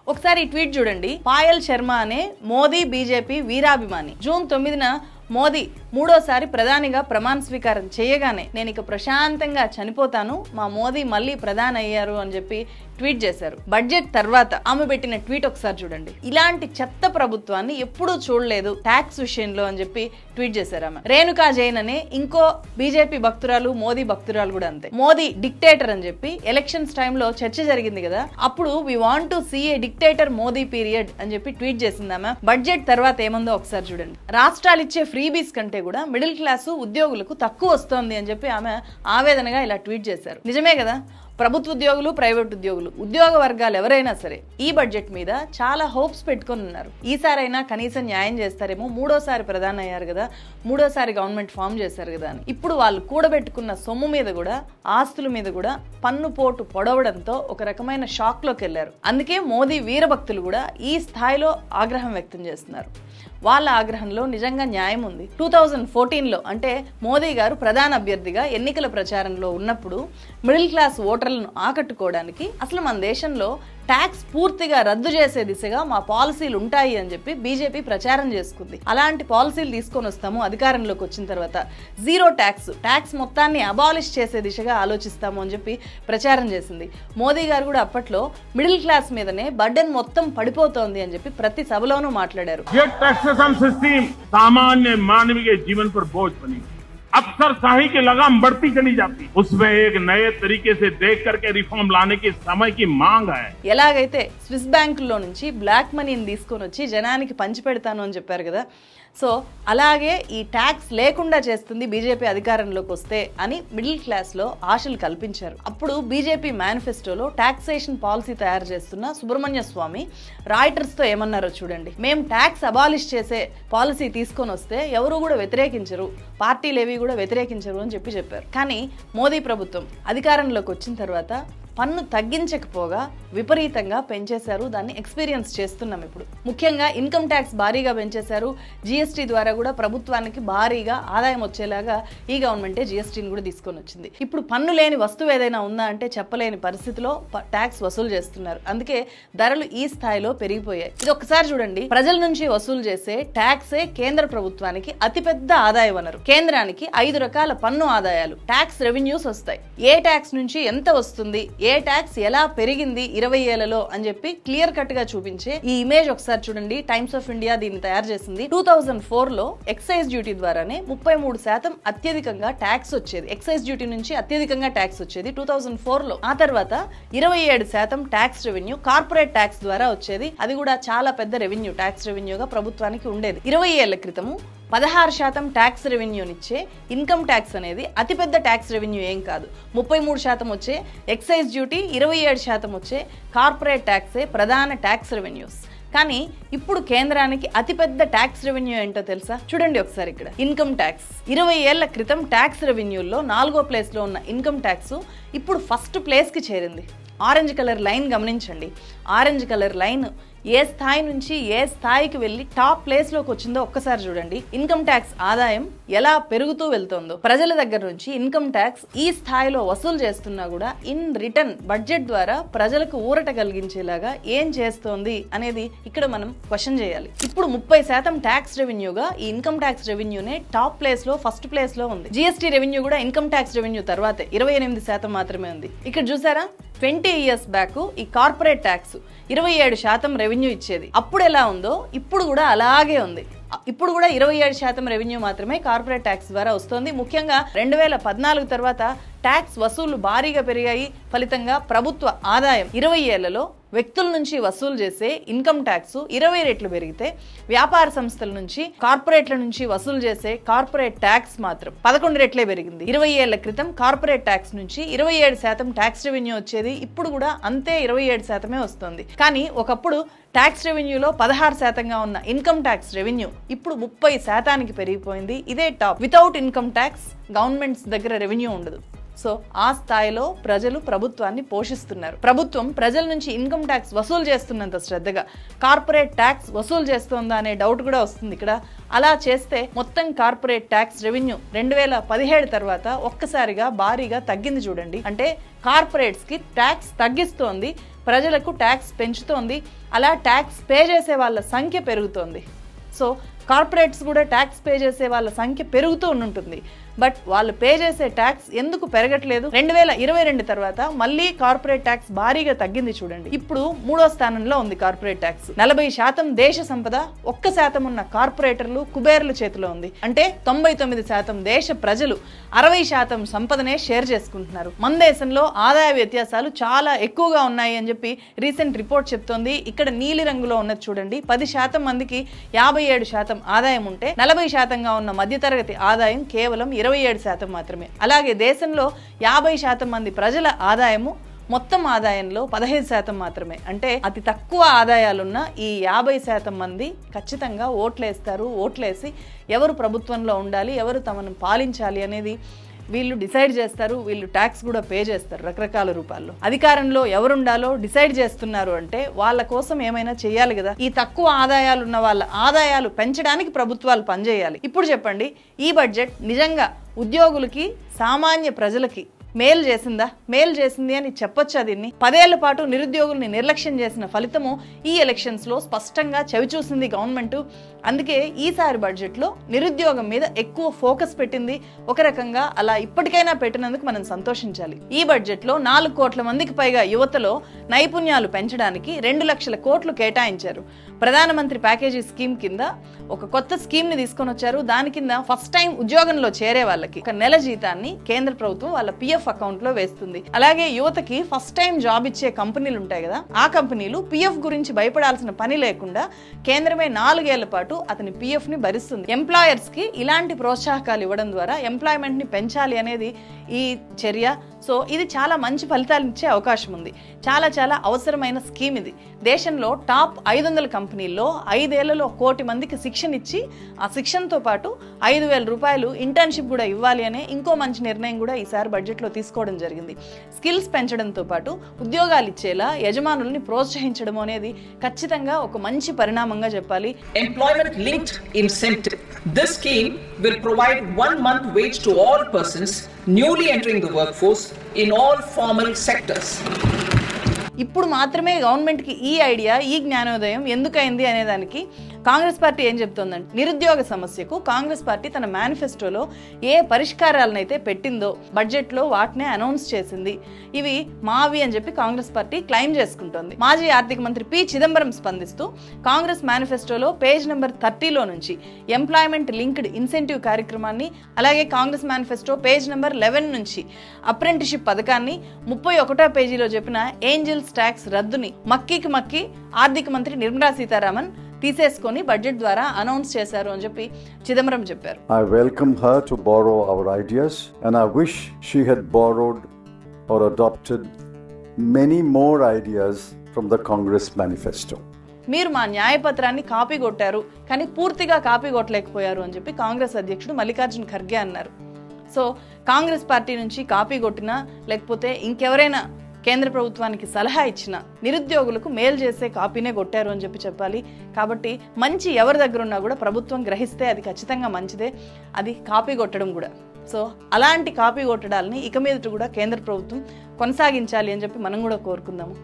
ఒకసారి ఈ ట్వీట్ చూడండి పాయల్ శర్మ అనే మోదీ బీజేపీ వీరాభిమాని జూన్ తొమ్మిదిన మోదీ మూడోసారి ప్రధానిగా ప్రమాణ స్వీకారం చేయగానే నేను ఇక ప్రశాంతంగా చనిపోతాను మా మోదీ మళ్ళీ ప్రధాని అయ్యారు అని చెప్పి ట్వీట్ చేశారు బడ్జెట్ తర్వాత ఆమె పెట్టిన ట్వీట్ ఒకసారి చూడండి ఇలాంటి చెత్త ప్రభుత్వాన్ని ఎప్పుడూ చూడలేదు ట్యాక్స్ విషయంలో అని చెప్పి ట్వీట్ చేశారు ఆమె రేణుకా జైన్ అనే ఇంకో బీజేపీ భక్తురాలు మోదీ భక్తురాలు కూడా అంతే మోదీ డిక్టేటర్ అని చెప్పి ఎలక్షన్స్ టైంలో చర్చ జరిగింది కదా అప్పుడు we want to see a dictator Modi period అని చెప్పి ట్వీట్ చేసింది ఆమె బడ్జెట్ తర్వాత ఏముందో ఒకసారి చూడండి రాష్ట్రాలు ఇచ్చే ఫ్రీబీస్ కంటే కూడా మిడిల్ క్లాసు ఉద్యోగులకు తక్కువ వస్తోంది అని చెప్పి ఆమె ఆవేదనగా ఇలా ట్వీట్ చేశారు నిజమే కదా ప్రభుత్వ ఉద్యోగులు ప్రైవేట్ ఉద్యోగులు ఉద్యోగ వర్గాలు ఎవరైనా సరే ఈ బడ్జెట్ మీద చాలా హోప్స్ పెట్టుకొని ఉన్నారు ఈసారైనా కనీసం న్యాయం చేస్తారేమో మూడోసారి ప్రధాని అయ్యారు కదా మూడోసారి గవర్నమెంట్ ఫామ్ చేశారు కదా అని ఇప్పుడు వాళ్ళు కూడబెట్టుకున్న సొమ్ము మీద కూడా ఆస్తుల మీద కూడా పన్ను పోటు పొడవడంతో ఒక రకమైన షాక్లోకి వెళ్ళారు అందుకే మోదీ వీరభక్తులు కూడా ఈ స్థాయిలో ఆగ్రహం వ్యక్తం చేస్తున్నారు వాళ్ళ ఆగ్రహంలో నిజంగా న్యాయం ఉంది టూ థౌజండ్ ఫోర్టీన్లో అంటే మోదీ గారు ప్రధాన అభ్యర్థిగా ఎన్నికల ప్రచారంలో ఉన్నప్పుడు మిడిల్ క్లాస్ ఓటర్లను ఆకట్టుకోవడానికి అసలు మన దేశంలో ట్యాక్స్ పూర్తిగా రద్దు చేసే దిశగా మా పాలసీలు ఉంటాయి అని చెప్పి బీజేపీ ప్రచారం చేసుకుంది అలాంటి పాలసీలు తీసుకొని వస్తాము అధికారంలోకి వచ్చిన తర్వాత జీరో ట్యాక్స్ ట్యాక్స్ మొత్తాన్ని అబాలిష్ చేసే దిశగా ఆలోచిస్తాము అని చెప్పి ప్రచారం చేసింది మోదీ గారు కూడా అప్పట్లో మిడిల్ క్లాస్ మీదనే బర్డెన్ మొత్తం పడిపోతోంది అని చెప్పి ప్రతి సభలోనూ మాట్లాడారు ये टैक्सेशन सिस्टम सामान्य मानवीय के जीवन पर बोझ बनी अक्सर शाही की लगाम बढ़ती चली जाती उसमें एक नए तरीके से देख करके रिफॉर्म लाने की समय की मांग है ఎలాగైతే స్విస్ బ్యాంకుల్లో నుంచి బ్లాక్ మనీని తీసుకొని వచ్చి జనానికి పంచిపెడతాను అని చెప్పారు కదా సో అలాగే ఈ ట్యాక్స్ లేకుండా చేస్తుంది బీజేపీ అధికారంలోకి వస్తే అని మిడిల్ క్లాస్లో ఆశలు కల్పించారు అప్పుడు బీజేపీ మేనిఫెస్టోలో టాక్సేషన్ పాలసీ తయారు చేస్తున్న సుబ్రహ్మణ్య స్వామి రాయిటర్స్తో ఏమన్నారో చూడండి మేము ట్యాక్స్ అబాలిష్ చేసే పాలసీ తీసుకొని వస్తే ఎవరు కూడా వ్యతిరేకించరు పార్టీలు ఏవి కూడా వ్యతిరేకించరు అని చెప్పి చెప్పారు కానీ మోదీ ప్రభుత్వం అధికారంలోకి వచ్చిన తర్వాత పన్ను తగ్గించకపోగా విపరీతంగా పెంచేశారు దాన్ని ఎక్స్పీరియన్స్ చేస్తున్నాం ఇప్పుడు ముఖ్యంగా ఇన్కమ్ ట్యాక్స్ భారీగా పెంచేశారు జీఎస్టీ ద్వారా కూడా ప్రభుత్వానికి భారీగా ఆదాయం వచ్చేలాగా ఈ గవర్నమెంటే జీఎస్టీని కూడా తీసుకొని వచ్చింది ఇప్పుడు పన్ను లేని వస్తువు ఏదైనా ఉందా అంటే చెప్పలేని పరిస్థితిలో ట్యాక్స్ వసూలు చేస్తున్నారు అందుకే ధరలు ఈ స్థాయిలో పెరిగిపోయాయి ఇది ఒకసారి చూడండి ప్రజల నుంచి వసూలు చేసే ట్యాక్సే కేంద్ర ప్రభుత్వానికి అతిపెద్ద ఆదాయ వనరు కేంద్రానికి ఐదు రకాల పన్ను ఆదాయాలు ట్యాక్స్ రెవెన్యూస్ వస్తాయి ఏ ట్యాక్స్ నుంచి ఎంత వస్తుంది ఏ ట్యాక్స్ ఎలా పెరిగింది ఇరవై ఏళ్లలో అని చెప్పి క్లియర్ కట్ గా చూపించే ఈ ఇమేజ్ ఒకసారి చూడండి టైమ్స్ ఆఫ్ ఇండియా దీన్ని తయారు చేసింది టూ థౌజండ్ ఫోర్ లో ఎక్సైజ్ డ్యూటీ ద్వారానే ముప్పై మూడు శాతం అత్యధికంగా ట్యాక్స్ వచ్చేది ఎక్సైజ్ డ్యూటీ నుంచి అత్యధికంగా ట్యాక్స్ వచ్చేది టూ థౌజండ్ ఫోర్ లో ఆ తర్వాత ఇరవై ఏడు శాతం ట్యాక్స్ రెవెన్యూ కార్పొరేట్ ట్యాక్స్ ద్వారా వచ్చేది అది కూడా చాలా పెద్ద రెవెన్యూ ట్యాక్స్ రెవెన్యూగా ప్రభుత్వానికి ఉండేది ఇరవై ఏళ్ల క్రితము పదహారు శాతం ట్యాక్స్ రెవెన్యూనిచ్చే ఇన్కమ్ ట్యాక్స్ అనేది అతిపెద్ద ట్యాక్స్ రెవెన్యూ ఏం కాదు ముప్పై మూడు శాతం వచ్చే ఎక్సైజ్ డ్యూటీ ఇరవై ఏడు శాతం వచ్చే కార్పొరేట్ ట్యాక్సే ప్రధాన ట్యాక్స్ రెవెన్యూస్ కానీ ఇప్పుడు కేంద్రానికి అతిపెద్ద ట్యాక్స్ రెవెన్యూ ఏంటో తెలుసా చూడండి ఒకసారి ఇక్కడ ఇన్కమ్ ట్యాక్స్ ఇరవై ఏళ్ల క్రితం ట్యాక్స్ రెవెన్యూల్లో నాలుగో ప్లేస్లో ఉన్న ఇన్కమ్ ట్యాక్స్ ఇప్పుడు ఫస్ట్ ప్లేస్కి చేరింది ఆరెంజ్ కలర్ లైన్ గమనించండి ఆరెంజ్ కలర్ లైన్ ఏ స్థాయి నుంచి ఏ స్థాయికి వెళ్ళి టాప్ ప్లేస్ లోకి వచ్చిందో ఒక్కసారి చూడండి ఇన్కమ్ ట్యాక్స్ ఆదాయం ఎలా పెరుగుతూ వెళ్తుందో ప్రజల దగ్గర నుంచి ఇన్కమ్ ట్యాక్స్ ఈ స్థాయిలో వసూలు చేస్తున్నా కూడా ఇన్ రిటర్న్ బడ్జెట్ ద్వారా ప్రజలకు ఊరట కలిగించేలాగా ఏం చేస్తోంది అనేది ఇక్కడ మనం క్వశ్చన్ చేయాలి ఇప్పుడు ముప్పై శాతం ట్యాక్స్ రెవెన్యూగా ఈ ఇన్కమ్ ట్యాక్స్ రెవెన్యూనే టాప్ ప్లేస్ లో ఫస్ట్ ప్లేస్ లో ఉంది జిఎస్టీ రెవెన్యూ కూడా ఇన్కమ్ ట్యాక్స్ రెవెన్యూ తర్వాతే ఇరవై ఎనిమిది శాతం మాత్రమే ఉంది ఇక్కడ చూసారా ట్వంటీ ఇయర్స్ బ్యాక్ ఈ కార్పొరేట్ ట్యాక్స్ ఇరవై ఏడు శాతం రెవెన్యూ ఇచ్చేది అప్పుడు ఎలా ఉందో ఇప్పుడు కూడా అలాగే ఉంది ఇప్పుడు కూడా ఇరవై ఏడు శాతం రెవెన్యూ మాత్రమే కార్పొరేట్ ట్యాక్స్ ద్వారా వస్తోంది ముఖ్యంగా రెండు వేల పద్నాలుగు తర్వాత ట్యాక్స్ వసూళ్లు భారీగా పెరిగాయి ఫలితంగా ప్రభుత్వ ఆదాయం ఇరవై ఏళ్లలో వ్యక్తుల నుంచి వసూలు చేసే ఇన్కమ్ ట్యాక్స్ ఇరవై రెట్లు పెరిగితే వ్యాపార సంస్థల నుంచి కార్పొరేట్ల నుంచి వసూలు చేసే కార్పొరేట్ ట్యాక్స్ మాత్రం పదకొండు రెట్లే పెరిగింది ఇరవై ఏళ్ల క్రితం కార్పొరేట్ ట్యాక్స్ నుంచి ఇరవై ఏడు శాతం ట్యాక్స్ రెవెన్యూ వచ్చేది ఇప్పుడు కూడా అంతే ఇరవై ఏడు శాతమే వస్తుంది కానీ ఒకప్పుడు ట్యాక్స్ రెవెన్యూలో పదహారు శాతంగా ఉన్న ఇన్కమ్ ట్యాక్స్ రెవెన్యూ ఇప్పుడు ముప్పై శాతానికి పెరిగిపోయింది ఇదే top without income tax governments దగ్గర రెవెన్యూ ఉండదు సో ఆ స్థాయిలో ప్రజలు ప్రభుత్వాన్ని పోషిస్తున్నారు ప్రభుత్వం ప్రజల నుంచి ఇన్కమ్ ట్యాక్స్ వసూలు చేస్తున్నంత శ్రద్ధగా కార్పొరేట్ ట్యాక్స్ వసూలు చేస్తోందా అనే డౌట్ కూడా వస్తుంది ఇక్కడ అలా చేస్తే మొత్తం కార్పొరేట్ ట్యాక్స్ రెవెన్యూ రెండు వేల పదిహేడు తర్వాత ఒక్కసారిగా భారీగా తగ్గింది చూడండి అంటే కార్పొరేట్స్ కి ట్యాక్స్ తగ్గిస్తోంది ప్రజలకు ట్యాక్స్ పెంచుతోంది అలా ట్యాక్స్ పే చేసే వాళ్ళ సంఖ్య పెరుగుతోంది సో కార్పొరేట్స్ కూడా ట్యాక్స్ పే చేసే వాళ్ళ సంఖ్య పెరుగుతూ ఉంటుంది బట్ వాళ్ళు పే చేసే ట్యాక్స్ ఎందుకు పెరగట్లేదు రెండు వేల ఇరవై రెండు తర్వాత మళ్ళీ కార్పొరేట్ ట్యాక్స్ భారీగా తగ్గింది చూడండి ఇప్పుడు మూడో స్థానంలో ఉంది కార్పొరేట్ ట్యాక్స్ నలభై శాతం దేశ సంపద ఒక్క శాతం ఉన్న కార్పొరేటర్లు కుబేర్ల చేతిలో ఉంది అంటే తొంభై తొమ్మిది శాతం దేశ ప్రజలు అరవై శాతం సంపదనే షేర్ చేసుకుంటున్నారు మన దేశంలో ఆదాయ వ్యత్యాసాలు చాలా ఎక్కువగా ఉన్నాయి అని చెప్పి రీసెంట్ రిపోర్ట్ చెప్తోంది ఇక్కడ నీలి రంగులో ఉన్నది చూడండి పది శాతం మందికి యాభై ఏడు శాతం ఆదాయం ఉంటే నలభై శాతంగా ఉన్న మధ్యతరగతి ఆదాయం కేవలం ఇరవై ఏడు శాతం మాత్రమే అలాగే దేశంలో యాభై శాతం మంది ప్రజల ఆదాయము మొత్తం ఆదాయంలో పదహైదు శాతం మాత్రమే అంటే అతి తక్కువ ఆదాయాలున్న ఈ యాభై శాతం మంది ఖచ్చితంగా ఓట్లేస్తారు ఓట్లేసి ఎవరు ప్రభుత్వంలో ఉండాలి ఎవరు తమను పాలించాలి అనేది వీళ్ళు డిసైడ్ చేస్తారు వీళ్ళు ట్యాక్స్ కూడా పే చేస్తారు రకరకాల రూపాల్లో అధికారంలో ఎవరుండాలో డిసైడ్ చేస్తున్నారు అంటే వాళ్ళ కోసం ఏమైనా చేయాలి కదా ఈ తక్కువ ఆదాయాలు ఉన్న వాళ్ళ ఆదాయాలు పెంచడానికి ప్రభుత్వాలు పనిచేయాలి ఇప్పుడు చెప్పండి ఈ బడ్జెట్ నిజంగా ఉద్యోగులకి సామాన్య ప్రజలకి మేలు చేసిందా మేలు చేసింది అని చెప్పొచ్చా దీన్ని పదేళ్ల పాటు నిరుద్యోగుల్ని నిర్లక్ష్యం చేసిన ఫలితము ఈ ఎలక్షన్స్ లో స్పష్టంగా చవిచూసింది గవర్నమెంట్ అందుకే ఈసారి బడ్జెట్ లో నిరుద్యోగం మీద ఎక్కువ ఫోకస్ పెట్టింది ఒక రకంగా అలా ఇప్పటికైనా పెట్టినందుకు మనం సంతోషించాలి ఈ బడ్జెట్ లో నాలుగు కోట్ల మందికి పైగా యువతలో నైపుణ్యాలు పెంచడానికి రెండు లక్షల కోట్లు కేటాయించారు ప్రధానమంత్రి ప్యాకేజీ స్కీమ్ కింద ఒక కొత్త స్కీమ్ ని తీసుకొని వచ్చారు దాని కింద ఫస్ట్ టైం ఉద్యోగంలో చేరే వాళ్ళకి ఒక నెల జీతాన్ని కేంద్ర ప్రభుత్వం వాళ్ళ పిఎఫ్ అకౌంట్ లో వేస్తుంది అలాగే యువతకి ఫస్ట్ టైం జాబ్ ఇచ్చే కంపెనీలు ఉంటాయి కదా ఆ కంపెనీలు పిఎఫ్ గురించి భయపడాల్సిన పని లేకుండా కేంద్రమే నాలుగేళ్ల పాటు అతని పిఎఫ్ ని భరిస్తుంది ఎంప్లాయర్స్ కి ఇలాంటి ప్రోత్సాహకాలు ఇవ్వడం ద్వారా ఎంప్లాయ్మెంట్ ని పెంచాలి అనేది ఈ చర్య సో ఇది చాలా మంచి ఫలితాలు ఇచ్చే అవకాశం ఉంది చాలా చాలా అవసరమైన స్కీమ్ ఇది దేశంలో టాప్ ఐదు వందల కంపెనీల్లో ఐదేళ్లలో కోటి మందికి శిక్షణ ఇచ్చి ఆ శిక్షణతో పాటు ఐదు వేల రూపాయలు ఇంటర్న్షిప్ కూడా ఇవ్వాలి అనే ఇంకో మంచి నిర్ణయం కూడా ఈసారి బడ్జెట్లో తీసుకోవడం జరిగింది స్కిల్స్ పెంచడంతో పాటు ఉద్యోగాలు ఇచ్చేలా యజమానుల్ని ప్రోత్సహించడం అనేది ఖచ్చితంగా ఒక మంచి పరిణామంగా చెప్పాలి employment linked incentive. This scheme will provide one month wage to all persons newly entering the workforce in all formal sectors. ఇప్పుడు మాత్రమే గవర్నమెంట్కి ఈ ఐడియా ఈ జ్ఞానోదయం ఎందుకైంది అనే దానికి కాంగ్రెస్ పార్టీ ఏం చెప్తోందంటే నిరుద్యోగ సమస్యకు కాంగ్రెస్ పార్టీ తన మేనిఫెస్టోలో ఏ పరిష్కారాలనైతే పెట్టిందో బడ్జెట్లో వాటినే అనౌన్స్ చేసింది ఇవి మావి అని చెప్పి కాంగ్రెస్ పార్టీ క్లెయిమ్ చేసుకుంటోంది మాజీ ఆర్థిక మంత్రి పి చిదంబరం స్పందిస్తూ కాంగ్రెస్ మేనిఫెస్టోలో పేజ్ నెంబర్ థర్టీలో నుంచి ఎంప్లాయ్మెంట్ లింక్డ్ ఇన్సెంటివ్ కార్యక్రమాన్ని అలాగే Congress manifesto page number eleven నుంచి అప్రెంటిషిప్ పథకాన్ని ముప్పై ఒకటో పేజీలో చెప్పిన ఏంజల్స్ ట్యాక్స్ రద్దుని మక్కీకి మక్కి ఆర్థిక మంత్రి నిర్మలా సీతారామన్ తీసేసుకొని బడ్జెట్ ద్వారా అనౌన్స్ చేశారు అని చెప్పి చిదంబరం చెప్పారు I welcome her to borrow our ideas, and I wish she had borrowed or adopted many more ideas from the Congress manifesto. మీరు మా న్యాయపత్రాన్ని కాపీ కొట్టారు కానీ పూర్తిగా కాపీ కొట్టలేకపోయారు అని చెప్పి కాంగ్రెస్ అధ్యక్షుడు మల్లికార్జున్ ఖర్గే అన్నారు సో కాంగ్రెస్ పార్టీ నుంచి కాపీ కొట్టినా లేకపోతే ఇంకెవరైనా కేంద్ర ప్రభుత్వానికి సలహా ఇచ్చిన నిరుద్యోగులకు మేలు చేసే కాపీనే కొట్టారు అని చెప్పి చెప్పాలి కాబట్టి మంచి ఎవరి దగ్గర ఉన్నా కూడా ప్రభుత్వం గ్రహిస్తే అది ఖచ్చితంగా మంచిదే అది కాపీ కొట్టడం కూడా సో అలాంటి కాపీ కొట్టడాలని ఇక మీదట కూడా కేంద్ర ప్రభుత్వం కొనసాగించాలి అని చెప్పి మనం కూడా కోరుకుందాము